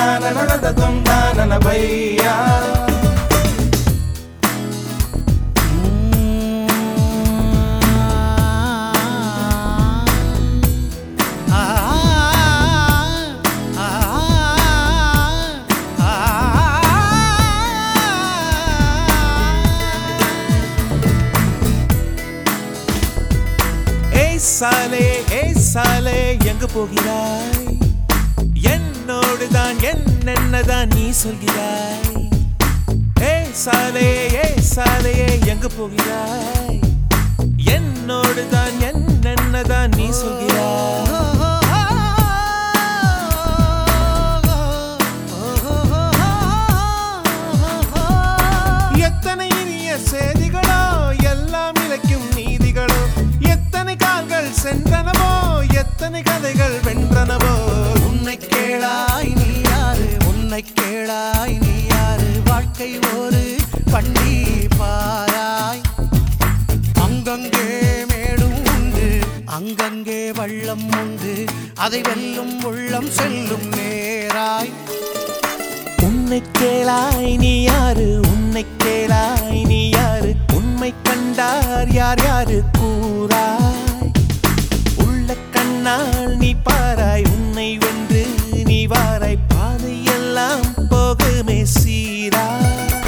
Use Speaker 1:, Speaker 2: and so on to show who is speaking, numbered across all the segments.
Speaker 1: தான தும் தான பையா
Speaker 2: ஏய் சாலே ஏய் சாலே எங்க போகிறாய் என்னோடு தான் என்னென்னதான் நீ சொல்கிறாய் ஏய் சாலே ஏய் சாலையே எங்க போகிறாய் என்னோடு தான் என்னென்னதான் நீ சொல்கிறாய் எத்தனை இனிய செய்திகளோ எல்லாம் இழைக்கும் நீதிகளோ எத்தனை கால்கள் சென்றனவோ எத்தனை கதைகள் வென்றனவோ
Speaker 3: உன்னை கேளாய் நீ யாரு உன்னை கேளாய் நீ யாரு வாழ்க்கை ஒரு பண்டி பாராய் அங்கங்கே மேடும் உண்டு அங்கங்கே வள்ளம் உண்டு அதை வெல்லும் உள்ளம் செல்லும் நேராய்
Speaker 2: உன்னை கேளாய் நீ யாரு உன்னை கேளாய் நீ யாரு உண்மை கண்டார் யார் யாரு கூறாய் உள்ள கண்ணால் நீ பாராய் உன்னை வென்று நீ வாராய் பாதையெல்லாம் போகுமே சீராய்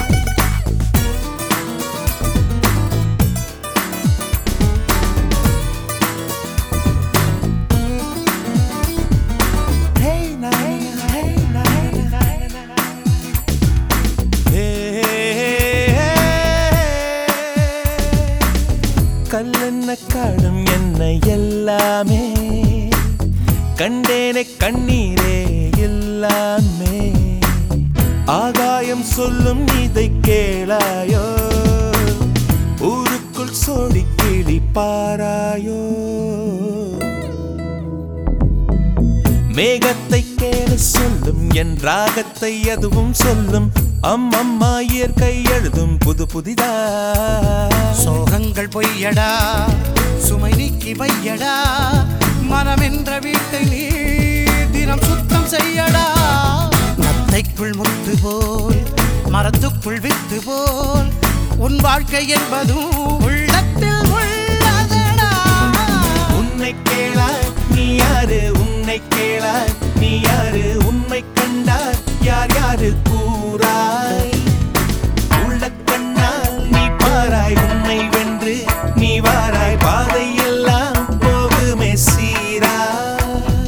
Speaker 2: Hey, na, hey, na, na, na, na. Hey, hey, hey. கல்லென்ன காடும் என்ன எல்லாமே கண்டேனே கண்ணீரே எல்லாமே ஆகாயம் சொல்லும் இதை கேளாயோ ஊருக்குள் சோடி கிளி பாராயோ மேகத்தை கேள சொல்லும் என் ராகத்தை அதுவும் சொல்லும் அம்மம்மா இயற்கை எழுதும் புது புதிதா
Speaker 3: சோகங்கள் பொய்யடா சுமை நீக்கி வையடா மனம் என்ற வீட்டை நீ தினம் சுத்தம் செய்யடா நத்தைக்குள் முத்து போல் மரத்துக்குள் வித்து போல் உன் வாழ்க்கை என்பதும் உள்ளத்தில் உள்ளதடா
Speaker 2: உன்னை கேளாய் நீ யாரு உன்னை கேளாய் நீ யாரு உண்மை கண்டார் யார் யாரு கூறாய் உள்ள கண்ணால் நீ பாராய் உன்னை வென்று நீ வாராய் பாதையெல்லாம் போகுமே சீராய்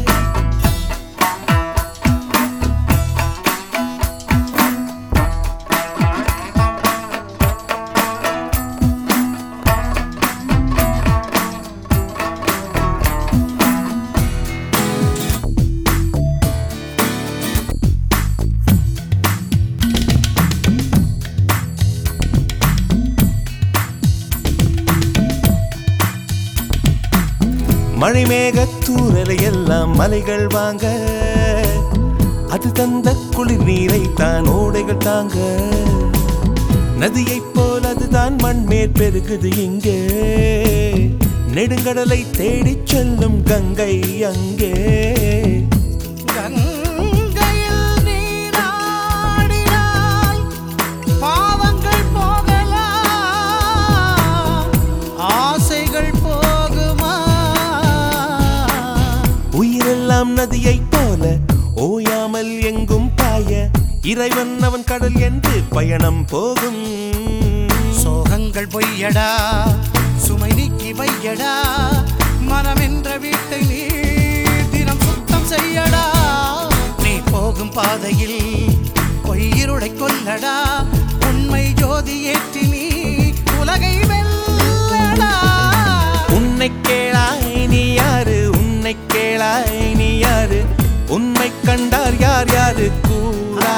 Speaker 2: மணிமேக தூரலை எல்லாம் மலைகள் வாங்க அது தந்த குளிர் நீரை தான் ஓடைகள் தாங்க நதியைப் போல் அதுதான் மண்மேற் பெருகுது இங்கே நெடுங்கடலை தேடிச் செல்லும் கங்கை அங்கே
Speaker 3: கங்கையில் நீராடினாய் பாவங்கள் போகலாம் ஆசைகள் போகுமா
Speaker 2: உயிரெல்லாம் நதியைப் போல ஓயாமல் எங்கும் பாய இறைவன் அவன் கடல் என்று பயணம் போகும்
Speaker 3: சோகங்கள் பொய்யடா சுமை நீக்கி வையடா மனம் என்ற வீட்டை நீ தினம் சுத்தம் செய்யடா நீ போகும் பாதையில் பொய்யிருளை கொல்லடா உண்மை ஜோதி ஏற்றி நீ உலகை வெல்லடா
Speaker 2: உன்னை கேளாய் நீ யாரு உன்னை கேளாய் நீ யாரு உண்மை கண்டார் யார் யாரு கூறா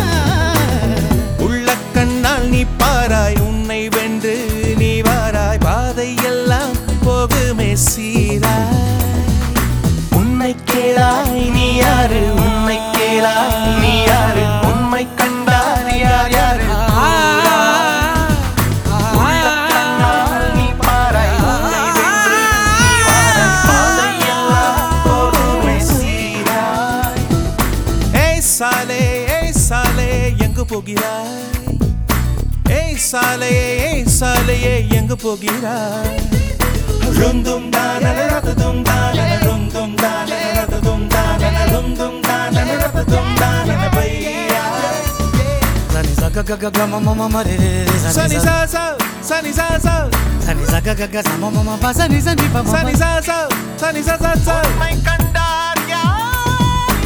Speaker 2: உள்ள கண்ணால் நீ பாராய் உன்னை வென்று நீ வாராய் பாதையெல்லாம் போகுமே சீராய் உன்னை கேளாய் நீ யாரு உன்னை கேளாய் நீ யாரு உண்மை கண்டார் யார் யாரு கூறாய். உள்ள கண்ணால் நீ பாராய் உன்னை வென்று நீ வாராய் பாதையெல்லாம் போகுமே சீராய் ஏய் சாலே போகிறாய் ஏய் சாலையே ஏய் சாலையே எங்கு போகிறாய்
Speaker 1: ருந்தும் தானன ரததும் தானன ருந்தும் தானன ரததும் தானன ருந்தும் தானன ரததும் தானன பையா
Speaker 3: சனி சக க க க ம ம ம ம ரே ரே ரே
Speaker 2: சனி
Speaker 3: சனி
Speaker 2: சா
Speaker 3: ச
Speaker 2: சா சனி சா சா
Speaker 3: சனி சக க க ச ம ம ம ப சனி சனி ப ம
Speaker 2: சனி
Speaker 3: ப
Speaker 2: சா சா சனி சா சா சா
Speaker 1: உண்மை கண்டார் யார்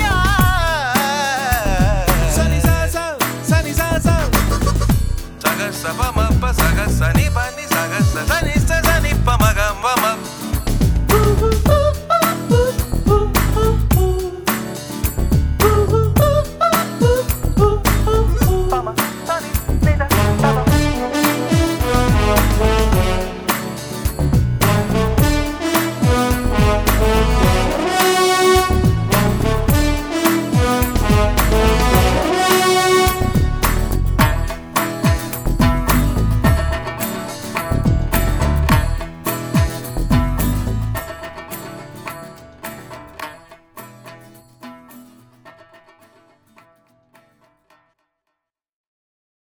Speaker 1: யார்
Speaker 2: சனி சா சா சனி சா சா
Speaker 1: சக சப மப்ப சக சனி ப